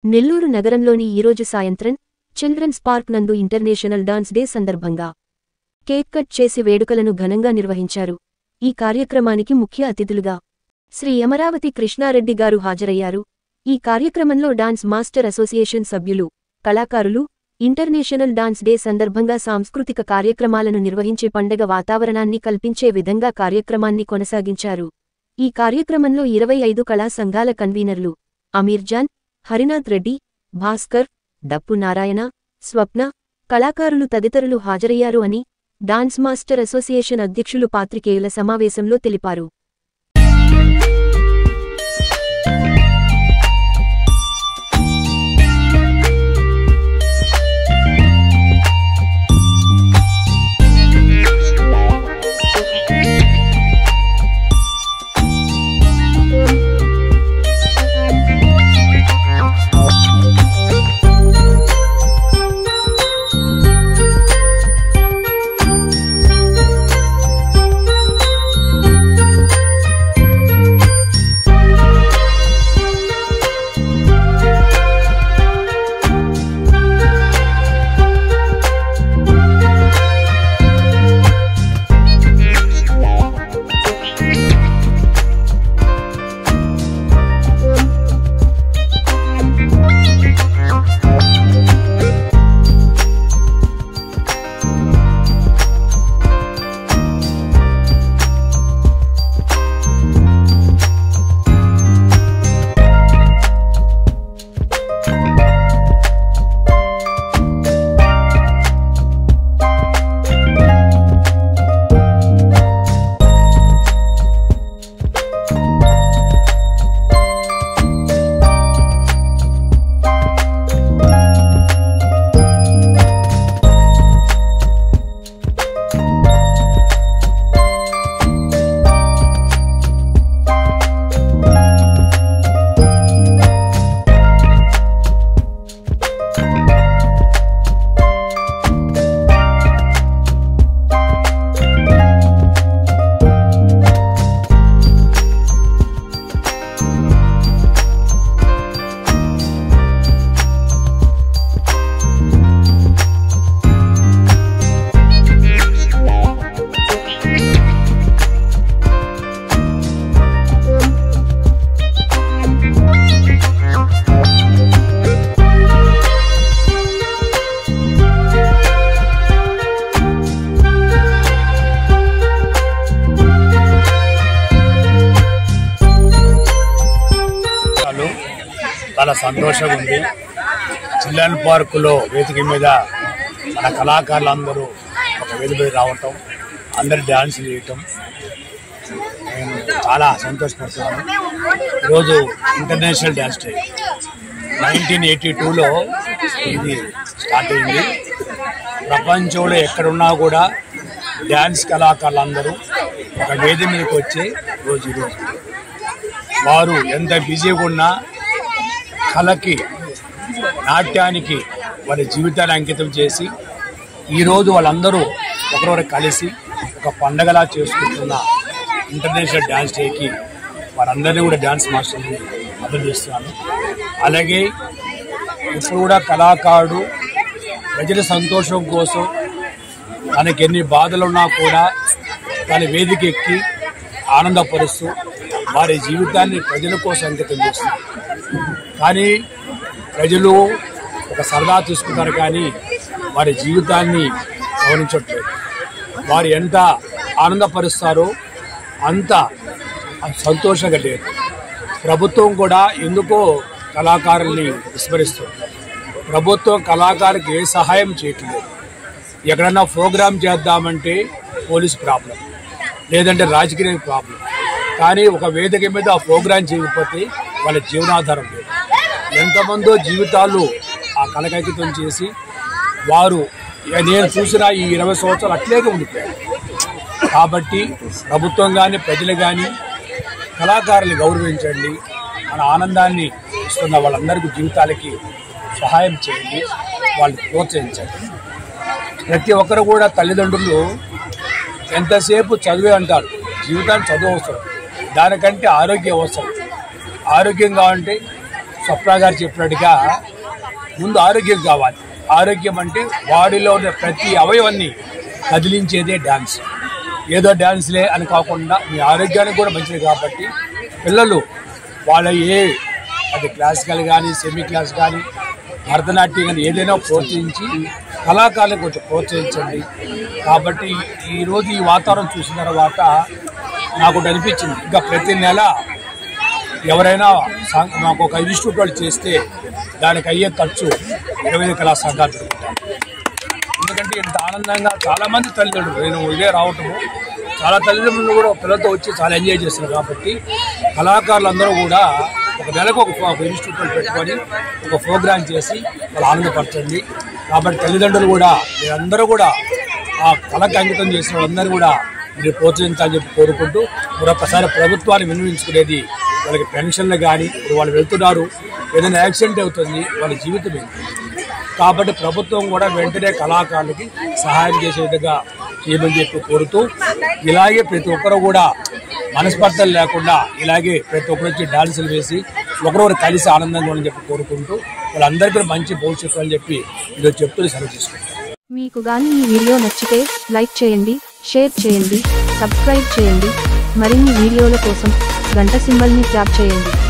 నెల్లూరు నగరంలోని ఈరోజు సాయంత్రం చిల్డ్రన్స్ పార్క్ నందు ఇంటర్నేషనల్ డాన్స్ డే సందర్భంగా కేక్ కట్ చేసి వేడుకలను ఘనంగా నిర్వహించారు ఈ కార్యక్రమానికి ముఖ్య అతిథులుగా శ్రీ అమరావతి కృష్ణారెడ్డి గారు హాజరయ్యారు ఈ కార్యక్రమంలో డాన్స్ మాస్టర్ అసోసియేషన్ సభ్యులు కళాకారులు ఇంటర్నేషనల్ డాన్స్ డే సందర్భంగా సాంస్కృతిక కార్యక్రమాలను నిర్వహించే పండగ వాతావరణాన్ని కల్పించే విధంగా కార్యక్రమాన్ని కొనసాగించారు ఈ కార్యక్రమంలో ఇరవై ఐదు కళా సంఘాల కన్వీనర్లు అమీర్జాన్ హరినాథ్ రెడ్డి భాస్కర్ డప్పు నారాయణ స్వప్న కళాకారులు తదితరులు హాజరయ్యారు అని డాన్స్ మాస్టర్ అసోసియేషన్ అధ్యక్షులు పాత్రికేయుల సమావేశంలో తెలిపారు వాళ్ళు చాలా సంతోషంగా ఉంది చిల్డ్రన్ పార్కులో వేదిక మీద మన కళాకారులందరూ ఒక వేదిక మీద రావటం అందరు డ్యాన్స్ చేయటం నేను చాలా సంతోషపడుతున్నాను ఈరోజు international dance day nineteen eighty టూలో ఇది స్టార్ట్ అయింది ప్రపంచంలో ఎక్కడున్నా కూడా డ్యాన్స్ కళాకారులందరూ ఒక వేదిక మీదకి వచ్చే రోజు ఈరోజు వారు ఎంత బిజీగా ఉన్నా కళకి నాట్యానికి వారి జీవితాన్ని అంకితం చేసి ఈరోజు వాళ్ళందరూ ఒకరొకరు కలిసి ఒక పండగలా చేసుకుంటున్న ఇంటర్నేషనల్ డ్యాన్స్ డేకి వారందరినీ కూడా డ్యాన్స్ మాస్టర్ని అభినందిస్తున్నాను అలాగే ఇప్పుడు కూడా కళాకారుడు ప్రజల సంతోషం కోసం తనకి ఎన్ని బాధలున్నా కూడా తన వేదిక ఎక్కి ఆనందపరుస్తూ వారి జీవితాన్ని ప్రజల కోసం అంకితం చేస్తారు కానీ ప్రజలు ఒక సరదా తీసుకుంటారు కానీ వారి జీవితాన్ని గమనించట్లేదు వారు ఎంత ఆనందపరుస్తారో అంత సంతోషంగా లేదు ప్రభుత్వం కూడా ఎందుకో కళాకారుల్ని విస్మరిస్తుంది ప్రభుత్వం కళాకారుకి ఏ సహాయం చేయట్లేదు ఎక్కడన్నా ప్రోగ్రామ్ చేద్దామంటే పోలీస్ ప్రాబ్లం లేదంటే రాజకీయ ప్రాబ్లం కానీ ఒక వేదిక మీద ఆ ప్రోగ్రాం చేయకపోతే వాళ్ళ జీవనాధారం లేదు ఎంతమందో జీవితాలు ఆ కలకైకితం చేసి వారు ఇక నేను చూసిన ఈ ఇరవై సంవత్సరాలు అట్లేగా ఉండిపోయారు కాబట్టి ప్రభుత్వం కానీ ప్రజలు కానీ కళాకారులు గౌరవించండి మన ఆనందాన్ని ఇస్తున్న వాళ్ళందరికీ జీవితాలకి సహాయం చేయండి వాళ్ళని ప్రోత్సహించండి ప్రతి ఒక్కరు కూడా తల్లిదండ్రులు ఎంతసేపు చదివే అంటారు జీవితానికి చదువు అవసరం దానికంటే ఆరోగ్యం అవసరం ఆరోగ్యం కావాలంటే స్వప్న గారు చెప్పినట్టుగా ముందు ఆరోగ్యం కావాలి ఆరోగ్యం అంటే బాడీలో ఉన్న ప్రతి అవయవాన్ని కదిలించేదే డ్యాన్స్ ఏదో డ్యాన్స్లే అని కాకుండా మీ ఆరోగ్యానికి కూడా మంచిది కాబట్టి పిల్లలు వాళ్ళ ఏ అది క్లాసికల్ కానీ సెమీ క్లాస్ కానీ భరతనాట్యం కానీ ఏదైనా ప్రోత్సహించి కళాకారులను కొంచెం ప్రోత్సహించండి కాబట్టి ఈరోజు ఈ వాతావరణం చూసిన తర్వాత నాకు ఒకటి అనిపించింది ఇంకా ప్రతి నెల ఎవరైనా సం- మాకు ఒక ఇన్స్టిట్యూట్ వాళ్ళు చేస్తే దానికి అయ్యే ఖర్చు ఇరవై ఐదు కళా సంఘాలు పెట్టుకుంటాం ఎందుకంటే ఇంత ఆనందంగా చాలా మంది తల్లిదండ్రులు నేను ఇదే రావటము చాలా తల్లిదండ్రులు కూడా పిల్లలతో వచ్చి చాలా ఎంజాయ్ చేస్తున్నారు కాబట్టి కళాకారులందరూ కూడా ఒక నెలకు ఒక ఒక ఇన్స్టిట్యూట్ పెట్టుకొని ఒక ప్రోగ్రామ్ చేసి వాళ్ళు ఆనందపరచండి కాబట్టి తల్లిదండ్రులు కూడా మీరందరూ కూడా ఆ కళకు అంకితం చేసిన వాళ్ళందరూ కూడా మీరు ప్రోత్సహించాలని చెప్పి కోరుకుంటూ మరొకసారి ప్రభుత్వాన్ని వినియోగించుకునేది వాళ్ళకి పెన్షన్లు కానీ ఇప్పుడు వాళ్ళు వెళ్తున్నారు ఏదైనా యాక్సిడెంట్ అవుతుంది వాళ్ళ జీవితం ఏంటి కాబట్టి ప్రభుత్వం కూడా వెంటనే కళాకారులకి సహాయం చేసే విధంగా చేయమని చెప్పి కోరుతూ ఇలాగే ప్రతి ఒక్కరు కూడా మనస్పర్ధలు లేకుండా ఇలాగే ప్రతి ఒక్కరు వచ్చి డాన్సులు వేసి ఒకరొకరు కలిసి ఆనందంగా ఉందని చెప్పి కోరుకుంటూ వాళ్ళందరికీ కూడా మంచి భవిష్యత్తు అని చెప్పి ఈరోజు చెప్తూ సెలవు తీసుకుంటాం మీకు గాని ఈ వీడియో నచ్చితే లైక్ చేయండి షేర్ చేయండి సబ్స్క్రైబ్ చేయండి మరిన్ని వీడియోల కోసం గంట సింబల్ని ట్యాప్ చేయండి